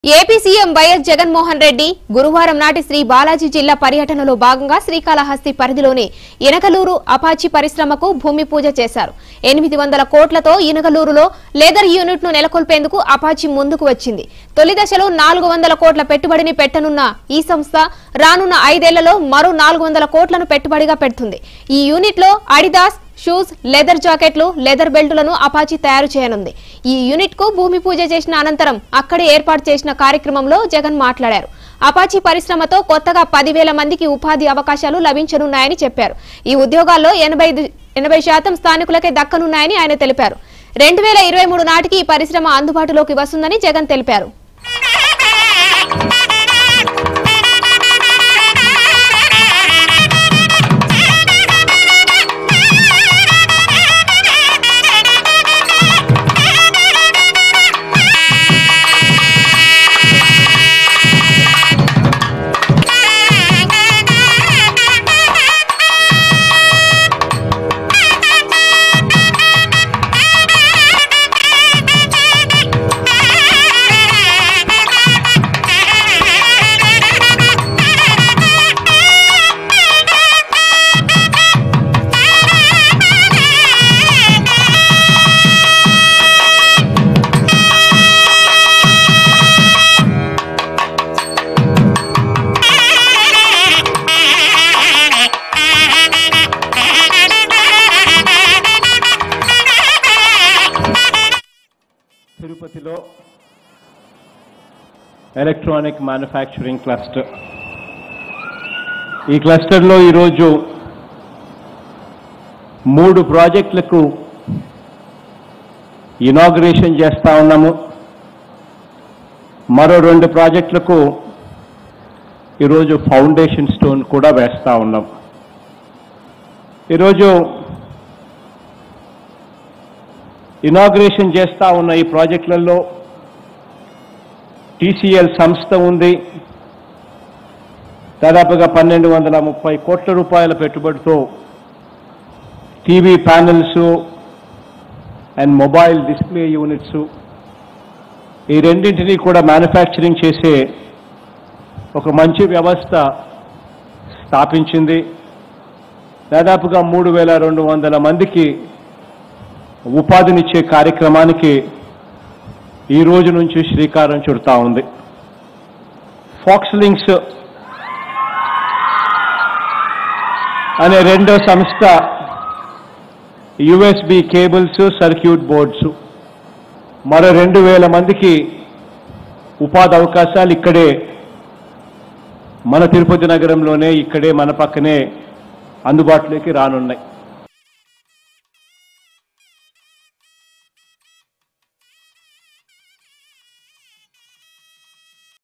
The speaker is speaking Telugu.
AP CM YS Jaganmohan Reddy గురువారం నాటి శ్రీ బాలాజీ జిల్లా పర్యటనలో భాగంగా శ్రీకాళహస్తి పరిధిలోని ఇనకలూరు అపాచి పరిశ్రమకు భూమి పూజ చేశారు ఎనిమిది వందల కోట్లతో ఇనకలూరులో లెదర్ యూనిట్ ను నెలకొల్పేందుకు అపాచి ముందుకు వచ్చింది తొలి దశలో నాలుగు వందల కోట్ల పెట్టుబడిని పెట్టనున్న ఈ సంస్థ రానున్న ఐదేళ్లలో మరో నాలుగు వందల కోట్లను పెట్టుబడిగా పెడుతుంది ఈ యూనిట్ లో అడిదాస్ షూస్ లెదర్ జాకెట్లు లెదర్ బెల్టులను అపాచీ తయారు చేయనుంది ఈ యూనిట్ కు భూమి పూజ చేసిన అనంతరం అక్కడే ఏర్పాటు చేసిన కార్యక్రమంలో జగన్ మాట్లాడారు అపాచీ పరిశ్రమతో కొత్తగా పదివేల మందికి ఉపాధి అవకాశాలు లభించనున్నాయని చెప్పారు ఈ ఉద్యోగాల్లో ఎనభై ఎనభై శాతం స్థానికులకే దక్కనున్నాయని ఆయన తెలిపారు రెండు వేల ఇరవై మూడు నాటికి ఈ పరిశ్రమ అందుబాటులోకి వస్తుందని జగన్ తెలిపారు తిరుపతిలో ఎలక్ట్రానిక్ మ్యానుఫ్యాక్చరింగ్ క్లస్టర్ ఈ క్లస్టర్లో ఈరోజు మూడు ప్రాజెక్టులకు ఇనాగ్రేషన్ చేస్తా ఉన్నాము మరో రెండు ప్రాజెక్టులకు ఈరోజు ఫౌండేషన్ స్టోన్ కూడా వేస్తా ఉన్నాం ఈరోజు ఇనాగ్రేషన్ చేస్తా ఉన్న ఈ ప్రాజెక్టులలో టీసీఎల్ సంస్థ ఉంది దాదాపుగా పన్నెండు వందల ముప్పై కోట్ల రూపాయల పెట్టుబడితో TV panels and mobile display units ఈ రెండింటినీ కూడా మ్యానుఫ్యాక్చరింగ్ చేసే ఒక మంచి వ్యవస్థ స్థాపించింది దాదాపుగా మూడు వేల రెండు వందల మందికి ఉపాధినిచ్చే కార్యక్రమానికి ఈ రోజు నుంచి శ్రీకారం చుడతా ఉంది ఫాక్స్ లింక్స్ అనే రెండో సంస్థ యుఎస్బి కేబుల్స్ సర్క్యూట్ బోర్డ్స్ మరో రెండు వేల మందికి ఉపాధి అవకాశాలు ఇక్కడే మన తిరుపతి నగరంలోనే ఇక్కడే మన పక్కనే అందుబాటులోకి రానున్నాయి